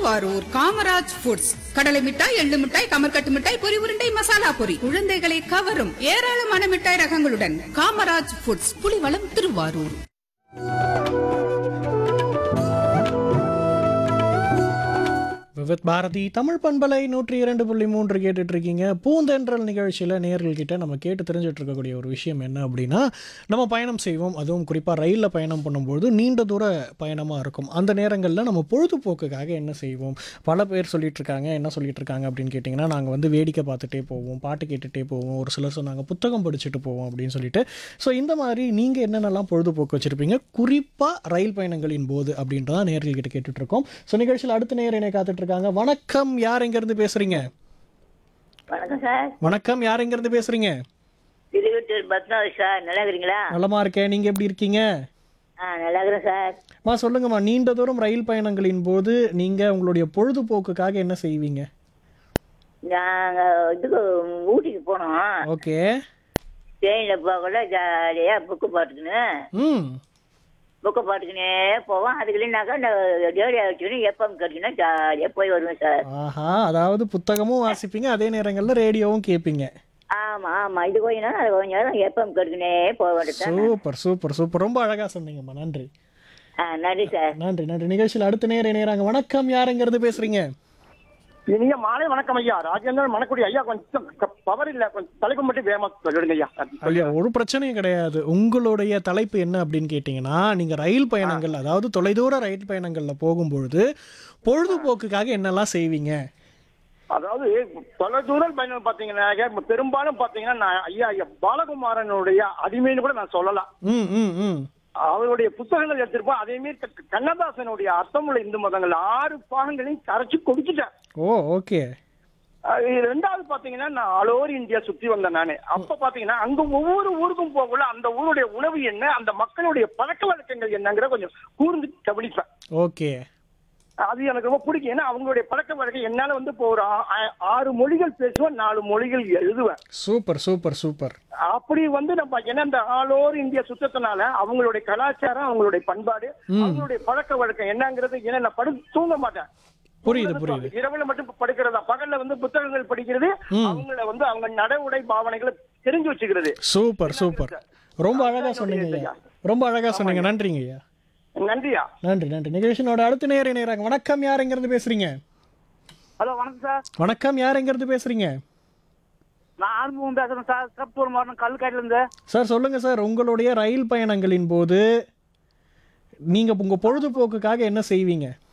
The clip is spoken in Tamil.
திருவாரூர் காமராஜ் ஃபுட்ஸ் கடலை மிட்டாய் எள்ளு மிட்டாய் கமர்கட்டு மிட்டாய் பொரி உருண்டை மசாலா பொரி குழந்தைகளை கவரும் ஏராளமான மிட்டாய் ரகங்களுடன் காமராஜ் ஃபுட்ஸ் புலிவளம் திருவாரூர் விவித் பாரதி தமிழ் பண்பலை நூற்றி இரண்டு புள்ளி மூன்று கேட்டுட்டு இருக்கீங்க பூந்தென்றல் நிகழ்ச்சியில் நேர்கள்கிட்ட நம்ம கேட்டு தெரிஞ்சுட்டு இருக்கக்கூடிய ஒரு விஷயம் என்ன அப்படின்னா நம்ம பயணம் செய்வோம் அதுவும் குறிப்பாக ரயிலில் பயணம் பண்ணும்போது நீண்ட தூர பயணமாக இருக்கும் அந்த நேரங்களில் நம்ம பொழுதுபோக்குக்காக என்ன செய்வோம் பல பேர் சொல்லிட்டு இருக்காங்க என்ன சொல்லிட்டு இருக்காங்க அப்படின்னு கேட்டிங்கன்னா நாங்கள் வந்து வேடிக்கை பார்த்துட்டே போவோம் பாட்டு கேட்டுகிட்டே போவோம் ஒரு சிலர் சொன்னாங்க புத்தகம் படிச்சுட்டு போவோம் அப்படின்னு சொல்லிட்டு ஸோ இந்த மாதிரி நீங்கள் என்னென்னலாம் பொழுதுபோக்கு வச்சுருப்பீங்க குறிப்பாக ரயில் பயணங்களின் போது அப்படின்றதான் நேர்கள்கிட்ட கேட்டுட்டு இருக்கோம் ஸோ நிகழ்ச்சியில் அடுத்த நேரம் என்னை காத்துட்டு இருக்காங்க வணக்கம் யார் எங்கேருந்து பேசுறீங்க வணக்கம் சார் வணக்கம் யார் எங்கேருந்து பேசுறீங்க திருவட்டூர் பத்மாவதி சார் நல்லா இருக்கிறீங்களா நலமா இருக்கேன் நீங்க எப்படி இருக்கீங்க ஆ நல்லா இருக்கிறேன் சார் மா சொல்லுங்கம்மா நீண்ட தூரம் ரயில் பயணங்களின் போது நீங்க உங்களுடைய பொழுதுபோக்குக்காக என்ன செய்வீங்க நாங்கள் இதுக்கு ஊட்டிக்கு போனோம் ஓகே ட்ரெயினில் போகல ஜாலியாக புக்கு போட்டுக்கின்னு ம் புக்கு போட்டுக்கினே போவோம் அதுக்குள்ளேனாக்கா இந்த ரேடியோ வச்சுக்கின்னு எப்பம் கட்டிக்கினா ஜாலியாக போய் வருவேன் சார் ஆஹா அதாவது புத்தகமும் வாசிப்பீங்க அதே நேரங்களில் ரேடியோவும் கேட்பீங்க ஆமாம் ஆமாம் இது கொஞ்ச நேரம் அது கொஞ்ச நேரம் எப்பம் கட்டிக்கினே போக வேண்டியது சூப்பர் சூப்பர் சூப்பர் ரொம்ப அழகா சொன்னீங்கம்மா நன்றி ஆ நன்றி சார் நன்றி நன்றி நிகழ்ச்சியில் அடுத்த நேரம் நேராங்க வணக்கம் யாருங்கிறது பேசுறீங்க இனிய மாலை வணக்கம் ஐயா ராஜேந்திரன் மணக்குடி ஐயா கொஞ்சம் பவர் இல்ல கொஞ்சம் தலைக்கு மட்டும் வேகமா சொல்லிடுங்க ஐயா ஐயா ஒரு பிரச்சனையும் கிடையாது உங்களுடைய தலைப்பு என்ன அப்படின்னு கேட்டிங்கன்னா நீங்கள் ரயில் பயணங்கள் அதாவது தொலைதூர ரயில் பயணங்களில் போகும்பொழுது பொழுதுபோக்குக்காக என்னெல்லாம் செய்வீங்க அதாவது தொலை தூரம் பயணம் பாத்தீங்கன்னா ஐயா, பெரும்பாலும் பாத்தீங்கன்னா நான் ஐயா ஐயா பாலகுமாரனுடைய அடிமைன்னு கூட நான் சொல்லலாம் ம் ம் ம் அவருடைய புத்தகங்கள் எடுத்திருப்போம் அதே மாதிரி க- கண்ணதாசனுடைய அர்த்தமுள்ள இந்து மதங்கள் ஆறு பாகங்களையும் கரைச்சு குடிச்சிட்டேன் ஓ ஓகே அஹ் இது ரெண்டாவது பாத்தீங்கன்னா நான் ஆல் ஓவர் இந்தியா சுத்தி வந்தேன் நானு அப்ப பாத்தீங்கன்னா அங்க ஒவ்வொரு ஊருக்கும் போகல அந்த ஊருடைய உணவு என்ன அந்த மக்களுடைய பழக்க வழக்கங்கள் என்னங்கிற கொஞ்சம் கூர்ந்து கவனிப்பேன் ஓகே அது எனக்கு ரொம்ப பிடிக்கும் ஏன்னா அவங்களுடைய பழக்க வழக்கம் என்னால வந்து இப்போ ஒரு ஆ- ஆ- ஆறு மொழிகள் பேசுவேன் நாலு மொழிகள் எழுதுவேன் சூப்பர் சூப்பர் சூப்பர் அப்படி வந்து நம்ம ஏன்னா இந்த ஆல் ஓவர் இந்தியா சுத்தத்தினால அவங்களுடைய கலாச்சாரம் அவங்களுடைய பண்பாடு அவங்களுடைய பழக்க வழக்கம் என்னங்கிறது ஏன்னா நான் படு தூங்க மாட்டேன் புரியுது புரியுது இரவுல மட்டும் படுக்கிறதா பகல்ல வந்து புத்தகங்கள் படிக்கிறது அவங்கள வந்து அவங்க நட உடை பாவனைகளை தெரிஞ்சு வச்சுக்கிறது சூப்பர் சூப்பர் ரொம்ப அழகா சொன்னீங்க ஐயா ரொம்ப அழகா சொன்னீங்க நன்றிங்க ஐயா நன்றியா நன்றி நன்றி நிகழ்ச்சியோட அடுத்த நேரம் நேராங்க வணக்கம் யார் எங்கேருந்து பேசுறீங்க ஹலோ வணக்கம் சார் வணக்கம் யார் எங்கேருந்து பேசுறீங்க நான் ஆறுமுகம் பேசுறேன் சார் திருப்பூர் மாவட்டம் கல்லுக்காட்டில இருந்து சார் சொல்லுங்க சார் உங்களுடைய ரயில் பயணங்களின் போது நீங்க உங்க பொழுதுபோக்குக்காக என்ன செய்வீங்க